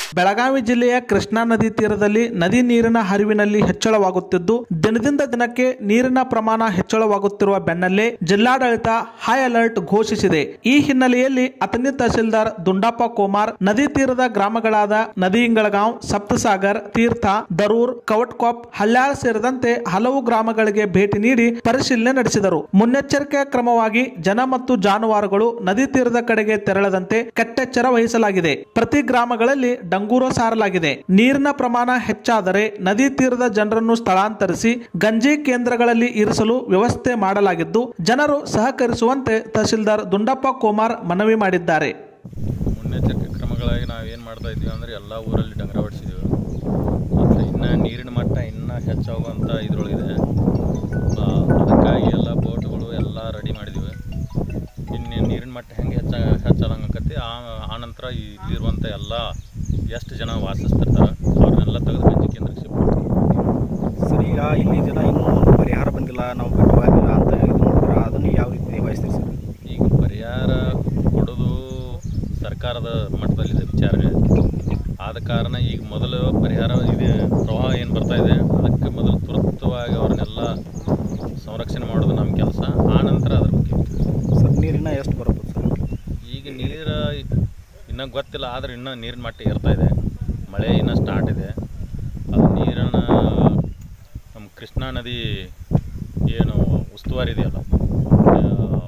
ಬೆಳಗಾವಿ ಜಿಲ್ಲೆಯ ಕೃಷ್ಣಾ ನದಿ ತೀರದಲ್ಲಿ ನದಿ ನೀರಿನ ಹರಿವಿನಲ್ಲಿ ಹೆಚ್ಚಳವಾಗುತ್ತಿದ್ದು ದಿನದಿಂದ ದಿನಕ್ಕೆ ನೀರಿನ ಪ್ರಮಾಣ ಹೆಚ್ಚಳವಾಗುತ್ತಿರುವ ಬೆನ್ನಲ್ಲೇ ಜಿಲ್ಲಾಡಳಿತ ಹೈ ಅಲರ್ಟ್ ಘೋಷಿಸಿದೆ ಈ ಹಿನ್ನೆಲೆಯಲ್ಲಿ ಅತನಿ ತಹಸೀಲ್ದಾರ್ ದುಂಡಪ್ಪ ಕೋಮಾರ್ ನದಿ ತೀರದ ಗ್ರಾಮಗಳಾದ ನದಿ ಇಂಗಳಗಾಂವ್ ಸಪ್ತಸಾಗರ್ ತೀರ್ಥ ದರೂರ್ ಕವಟ್ಕಾಪ್ ಹಳ್ಯಾಳ ಸೇರಿದಂತೆ ಹಲವು ಗ್ರಾಮಗಳಿಗೆ ಭೇಟಿ ನೀಡಿ ಪರಿಶೀಲನೆ ನಡೆಸಿದರು ಮುನ್ನೆಚ್ಚರಿಕೆ ಕ್ರಮವಾಗಿ ಜನ ಮತ್ತು ಜಾನುವಾರುಗಳು ನದಿ ತೀರದ ಕಡೆಗೆ ತೆರಳದಂತೆ ಕಟ್ಟೆಚ್ಚರ ವಹಿಸಲಾಗಿದೆ ಪ್ರತಿ ಗ್ರಾಮಗಳಲ್ಲಿ ಡಂಗೂರ ಸಾರಲಾಗಿದೆ ನೀರಿನ ಪ್ರಮಾಣ ಹೆಚ್ಚಾದರೆ ನದಿ ತೀರದ ಜನರನ್ನು ಸ್ಥಳಾಂತರಿಸಿ ಗಂಜಿ ಕೇಂದ್ರಗಳಲ್ಲಿ ಇರಿಸಲು ವ್ಯವಸ್ಥೆ ಮಾಡಲಾಗಿದ್ದು ಜನರು ಸಹಕರಿಸುವಂತೆ ತಹಸೀಲ್ದಾರ್ ದುಂಡಪ್ಪ ಕೋಮಾರ್ ಮನವಿ ಮಾಡಿದ್ದಾರೆ ಮುನ್ನೆಚ್ಚರಿಕೆ ಕ್ರಮಗಳಾಗಿ ನಾವು ಏನು ಮಾಡ್ತಾ ಇದ್ದೀವಿ ಅಂದರೆ ಎಲ್ಲ ಊರಲ್ಲಿ ಡಂಗರ ಹೊಡಿಸಿದ್ದೀವಿ ಮತ್ತು ಇನ್ನು ನೀರಿನ ಮಟ್ಟ ಇನ್ನೂ ಹೆಚ್ಚಾಗುವಂಥ ಇದ್ರೊಳಗಿದೆ ಆ, ಅದಕ್ಕಾಗಿ ಎಲ್ಲ ಬೋಟ್ಗಳು ಎಲ್ಲ ರೆಡಿ ಮಾಡಿದ್ದೀವಿ ಇನ್ನು ನೀರಿನ ಮಟ್ಟ ಹೆಂಗೆ ಹೆಚ್ಚ ಹೆಚ್ಚಾದಂಗೆ ಆಕತಿ ಆ ಆನಂತರ ಇಲ್ಲಿರುವಂಥ ಎಲ್ಲ ಎಷ್ಟು ಜನ ವಾಸಿಸ್ತಿರ್ತಾರೆ ಅವ್ರನ್ನೆಲ್ಲ ತೆಗೆದು ಗಂಜಿ ಕೇಂದ್ರಕ್ಕೆ ಶಿಫ್ಟ್ ಮಾಡ್ತೀವಿ ಸರ್ ಈಗ ಇಲ್ಲಿ ಜನ ಇನ್ನೂ ಪರಿಹಾರ ಬಂದಿಲ್ಲ ನಾವು ಬಿಟ್ಟವಾಗಿಲ್ಲ ಅಂತ ಇದು ನೋಡಿದ್ರೆ ಅದನ್ನು ಯಾವ ರೀತಿ ವಹಿಸ್ತೀರಿ ಸರ್ ಈಗ ಪರಿಹಾರ ಕೊಡೋದು ಸರ್ಕಾರದ ಮಟ್ಟದಲ್ಲಿದೆ ವಿಚಾರಣೆ ಆದ ಕಾರಣ ಈಗ ಮೊದಲು ಪರಿಹಾರ ಇದೆ ಪ್ರವಾಹ ಏನು ಬರ್ತಾ ಇದೆ ಅದಕ್ಕೆ ಮೊದಲು ತುರ್ತವಾಗಿ ಅವ್ರನ್ನೆಲ್ಲ ಸಂರಕ್ಷಣೆ ಮಾಡೋದು ನಮ್ಮ ಕೆಲಸ ಆ ನಂತರ ಅದ್ರ ಬಗ್ಗೆ ಸರ್ ನೀರಿನ ಎಷ್ಟು ಬರಬಹುದು ಸರ್ ಈಗ ನೀರು ಇನ್ನೂ ಗೊತ್ತಿಲ್ಲ ಆದರೆ ಇನ್ನೂ ನೀರಿನ ಮಟ್ಟ ಏರ್ತಾ ಇದೆ ಮಳೆ ಇನ್ನೂ ಸ್ಟಾರ್ಟ್ ಇದೆ ಅದು ನೀರನ್ನು ನಮ್ಮ ಕೃಷ್ಣಾ ನದಿ ಏನು ಉಸ್ತುವಾರಿ ಇದೆಯಲ್ಲ ಆ,